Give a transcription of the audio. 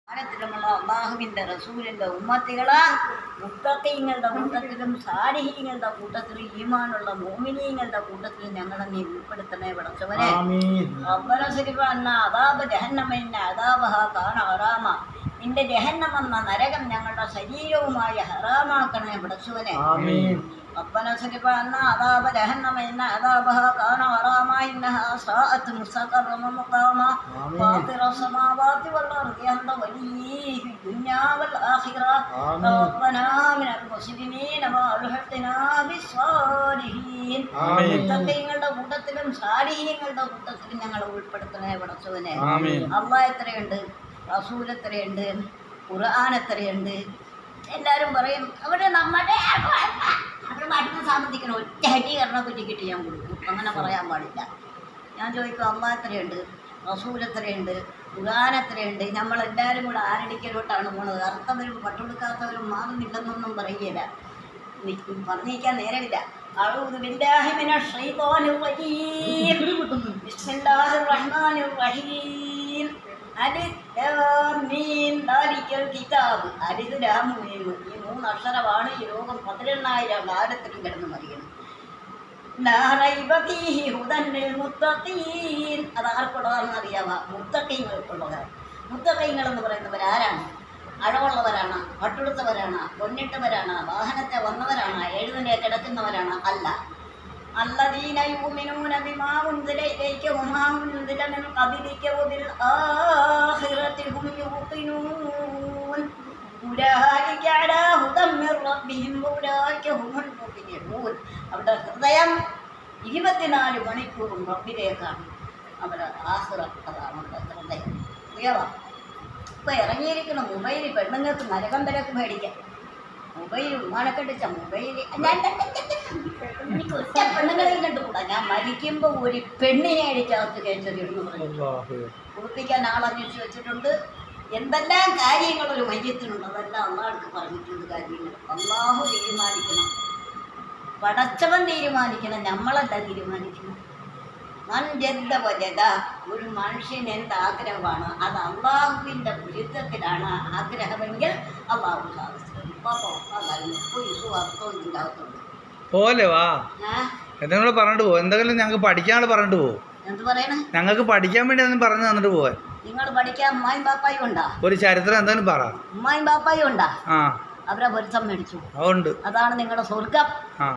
കാലത്തിലുമുള്ള അള്ളാഹുവിൻ്റെ റസൂലിൻ്റെ ഉമ്മത്തികളാ മുത്തക്കീങ്ങളുടെ കൂട്ടത്തിലും സാലിഹീങ്ങളുടെ കൂട്ടത്തിലും ഈമാനുള്ള മോമിനീങ്ങളുടെ കൂട്ടത്തിലും ഞങ്ങളെ നീ ഉൾപ്പെടുത്തണേ വിളച്ചവനെ ആമീൻ റബ്ബന ശരിഫ എന്ന അതാബ് ജഹന്നമെന്ന അതാബഹ കാണ ഹറാമ നിന്റെ ജഹന്നമെന്ന നരകം ഞങ്ങളുടെ ശരീരവുമായി ഹറാമാക്കണേ വിടച്ചുവനെ ആമീൻ ربنا اصرف عنا عذاب جهنم إن عذابها كان غراما إنها ساءت مستقرا ومقاما آمين. فاطر السماوات والأرض أنت ولي في الدنيا والآخرة آمين. توفنا من المسلمين والحقنا بالصالحين آمين. മുത്തഖീങ്ങളുടെ കൂട്ടത്തിലും സാലിഹീങ്ങളുടെ കൂട്ടത്തിലും ഞങ്ങൾ ഉൾപ്പെടുത്തണേ പടച്ചവനെ ആമീൻ. അള്ളാഹ് എത്രയുണ്ട് റസൂൽ എത്രയുണ്ട് ഖുർആൻ എത്രയുണ്ട് എല്ലാവരും പറയും അവിടെ നമ്മുടെ അവിടെ മരുന്ന് സാമ്പത്തിക്കണം ഒറ്റ അടി കരണ കുറ്റിക്കിട്ട് ഞാൻ കൊടുക്കും അങ്ങനെ പറയാൻ പാടില്ല ഞാൻ ചോദിക്കും അള്ളാഹ് എത്രയുണ്ട് റസൂൽ എത്രയുണ്ട് ഖുർആൻ എത്രയുണ്ട് നമ്മളെല്ലാവരും കൂടെ ആരടിക്കലോട്ടാണ് പോണത് അർത്ഥവരും പട്ടുകൊടുക്കാത്തവരും മാറുന്നില്ലെന്നൊന്നും പറയുകയില്ല എനിക്ക് പറഞ്ഞിരിക്കാൻ നേരമില്ല أعوذ بالله من الشيطان الرجيم بسم الله الرحمن الرحيم അലിഫ് ലാം മീം ദാലിക്കൽ കിതാബ് അലിഫ് ലാം മീം ഈ മൂന്ന് അക്ഷരമാണ് ഈ ലോകം പതിനെണ്ണായിരം കാലത്തിലും കിടന്ന് മറിയുന്നത് ലാ റൈബ ഫീഹി ഹുദൻ ലിൽ മുത്തഖീൻ അത് ആർക്കുള്ളതാണെന്ന് അറിയാമോ മുത്തഖീങ്ങൾക്കുള്ളതാണ് മുത്തഖീങ്ങൾ എന്ന് പറയുന്നവർ ആരാണ് അഴവുള്ളവരാണ് പട്ടുടുത്തവരാണ് പൊന്നിട്ടവരാണ് വാഹനത്തെ വന്നവരാണ് എഴുന്നേ കിടക്കുന്നവരാണ് അല്ല الذين يؤمنون بما أنزل إليك وما أنزل من قبلك وبالآخرة هم يوقنون أولئك على هدى من ربهم وأولئك هم المفلحون അവിടെ ഹൃദയം ഇരുപത്തിനാല് മണിക്കൂറും റബ്ബിലേക്കാണ് അവിടെ ആഹ്റ അതാണ് അവിടെ ഹൃദയം അറിയാവാ ഇപ്പൊ ഇറങ്ങിയിരിക്കുന്ന മൊബൈൽ പെണ്ണുങ്ങൾക്ക് നരകം വിലക്ക് മേടിക്കാം മൊബൈൽ ഉമ്മാനക്കടിച്ച മൊബൈൽ എനിക്ക് ഒറ്റ പെണ്ണുങ്ങളെയും കണ്ടുകൂടാ ഞാൻ മരിക്കുമ്പോൾ ഒരു പെണ്ണിനെ അടിച്ചകത്ത് കയറ്ററിയെന്ന് പറഞ്ഞു അല്ലാഹു കുളിപ്പിക്കാൻ ആളന്വേഷിച്ച് വെച്ചിട്ടുണ്ട് എന്തെല്ലാം കാര്യങ്ങൾ ഒരു മയ്യത്തിനുണ്ട് അതെല്ലാം അള്ളാഹ്ക്ക് പറഞ്ഞിട്ടുണ്ട് കാര്യങ്ങൾ അള്ളാഹു തീരുമാനിക്കണം പടച്ചവൻ തീരുമാനിക്കണം നമ്മളല്ല തീരുമാനിക്കണം മൻജദ്ദ വജദ ഒരു മനുഷ്യൻ എന്ത് ആഗ്രഹമാണ് അത് അള്ളാഹുവിൻ്റെ വിരുദ്ധത്തിലാണ് ആഗ്രഹമെങ്കിൽ അള്ളാഹു സാധിച്ചു ഇപ്പോൾ ഒരു സുഖത്വം ഉണ്ടാകത്തുള്ളൂ പോലെ വാ ഏ എന്തെങ്കിലും പറഞ്ഞിട്ട് പോകും എന്തെങ്കിലും ഞങ്ങൾക്ക് പഠിക്കാനുള്ള പറഞ്ഞിട്ട് പോകും എന്ത് പറയണേ ഞങ്ങൾക്ക് പഠിക്കാൻ വേണ്ടി എന്തെങ്കിലും പറഞ്ഞു തന്നിട്ട് പോവാൻ നിങ്ങൾ പഠിക്കാൻ ഉമ്മായും ബാപ്പായും ഉണ്ടാ ഒരു ചരിത്രം എന്തെങ്കിലും പറ ഉമ്മായും ബാപ്പായും ഉണ്ടാ ആ അവരെ പൊരുത്തം മേടിച്ചു അതുണ്ട് അതാണ് നിങ്ങളുടെ സ്വർഗം ആ